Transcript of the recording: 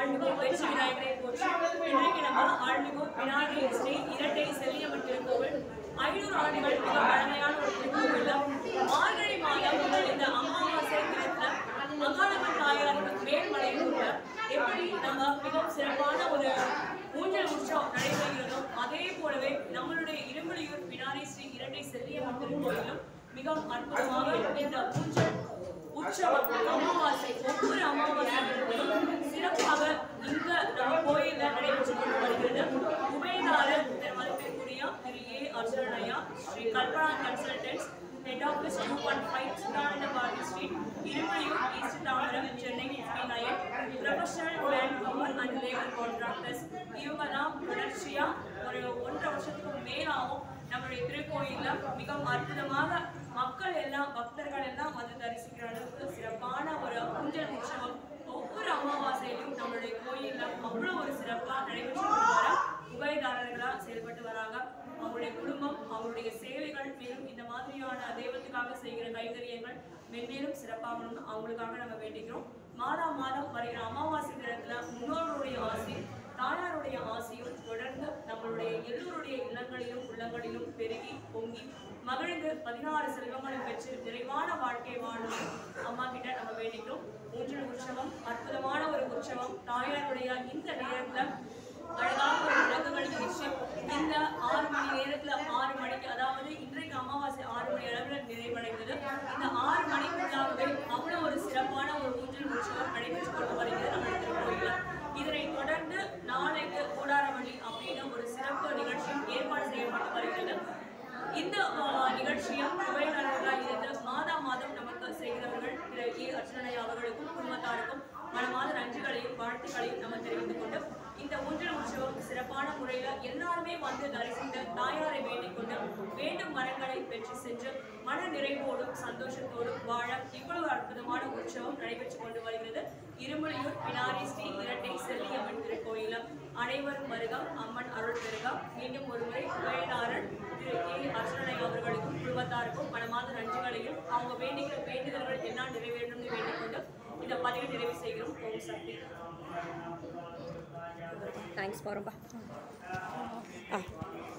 ஆழ்மிகு வெற்றி விநாயகரை போற்றி இன்றைக்கு நம்ம ஆழ்மிகு விநாயகர் ஸ்ரீ இரட்டை செல்லியம்மன் திருக்கோவில் ஐநூறு ஆண்டுகள் மிக பழமையான ஒரு திருக்கோவில் மார்கழி மாதம் இந்த அமாவாசை தினத்துல மகாலம்மன் தாயாருக்கு மேல்மலையில் உள்ள எப்படி நம்ம மிகவும் சிறப்பான ஒரு ஊஞ்சல் உற்சவம் நடைபெறுகிறதோ அதே போலவே நம்மளுடைய இரும்புலியூர் பினாரி ஸ்ரீ இரட்டை செல்லியம்மன் திருக்கோயிலும் மிகவும் அற்புதமாக இந்த ஊஞ்சல் உற்சவம் அமாவாசை ஒவ்வொரு அமாவாசைகளும் சிறப்பாக இங்க நம்ம கோயில்ல நடைபெற்று கொண்டு வருகிறது உபயதாரர் மதிப்பிற்குரிய திரு A Arjunaiah Shri Kalpana consultants head office two one five Chidanandabharathi street Irumalaiyur east Tambaram Chennai fifty nine professional man power and labour contractors இவங்கெல்லாம் தொடர்ச்சியா ஒரு ஒன்றரை வருஷத்துக்கு மேலாகும் நம்மளுடைய திருக்கோயில்ல மிகவும் அற்புதமாக மக்கள் எல்லாம் பக்தர்கள் எல்லாம் வந்து தரிசிக்கிற அளவுக்கு சிறப்பான ஒரு ஊஞ்சல் உற்சவம் ஒவ்வொரு அமாவாசையிலும் நம்மளுடைய கோயில்ல அவ்வளோ ஒரு சிறப்பாக நடைபெற்று கொண்டு வர உபயதாரர்களா செயல்பட்டு வராங்க அவங்களுடைய குடும்பம் அவங்களுடைய சேவைகள் மேலும் இந்த மாதிரியான தெய்வத்துக்காக செய்கிற கைங்கரியங்கள் மென்மேலும் சிறப்பாகணும்னு அவங்களுக்காக நம்ம வேண்டிக்கிறோம் மாதா மாதம் வருகிற அமாவாசை தினத்துல முன்னோர்களுடைய ஆசை தாயாருடைய ஆசையும் தொடர்ந்து நம்மளுடைய எல்லோருடைய இல்லங்களிலும் உள்ளங்களிலும் பெருகி பொங்கி மகிழ்ந்து பதினாறு செல்வங்களை பெற்று நிறைவான வாழ்க்கை வாழும் அம்மா கிட்ட நம்ம வேண்டிக்கிறோம் ஊஞ்சல் உற்சவம் அற்புதமான ஒரு உற்சவம் தாயாருடைய இந்த நேரத்துல அழகாக ஒரு விளக்குகள் நிகழ்ச்சி இந்த ஆறு மணி நேரத்துல ஆறு மணிக்கு அதாவது இன்றைக்கு அமாவாசை ஆறு மணி அளவுல நிறைவடைந்தது இந்த ஆறு மணிக்குள்ளாகவே அவ்வளவு ஒரு சிறப்பான ஒரு ஊஞ்சல் உற்சவம் நடைபெற்று கொண்டு வருகிறது நம்ம திருக்கோயில இதனை தொடர்ந்து நாளைக்கு கூடாரவழி அப்படின்னு ஒரு சிறப்பு நிகழ்ச்சியும் ஏற்பாடு செய்யப்பட்டு வருகிறது இந்த ஆஹ், நிகழ்ச்சியும் உபயநலர்களாக இருந்து மாதா மாதம் நமக்கு செய்கிறவர்கள் திரு ஏ அர்ச்சனையா அவர்களுக்கும் குடும்பத்தாருக்கும் மனமாத நன்றிகளையும் வாழ்த்துக்களையும் நம்ம தெரிவித்துக் கொண்டு இந்த ஊஞ்சல் உற்சவம் சிறப்பான முறையில எல்லாருமே வந்து தரிசித்து தாயாரை வேண்டிக் கொண்டு வேண்டும் மரங்களை பெற்று சென்று மன நிறைவோடும் சந்தோஷத்தோடும் வாழ இவ்வளவு அற்புதமான உற்சவம் நடைபெற்று கொண்டு வருகிறது இருமலையூர் பினாரி ஸ்ரீ இரட்டை செல்லியம்மன் திருக்கோயிலம் அனைவரும் வருகம் அம்மன் அருள் பெருக மீண்டும் ஒருமுறை உபயதாரர் திரு ஏ அர்ச்சனை அவர்களுக்கும் குடும்பத்தாருக்கும் மனமாத நன்றிகளையும் அவங்க வேண்டுகிற வேண்டுதல்கள் எல்லாம் நிறைவேறணும்னு வேண்டிக் கொண்டு இந்த பதிவை நிறைவு செய்கிறோம் ஓம் சக்தி தேங்க்ஸ் போகிறோம்ப்பா ஆ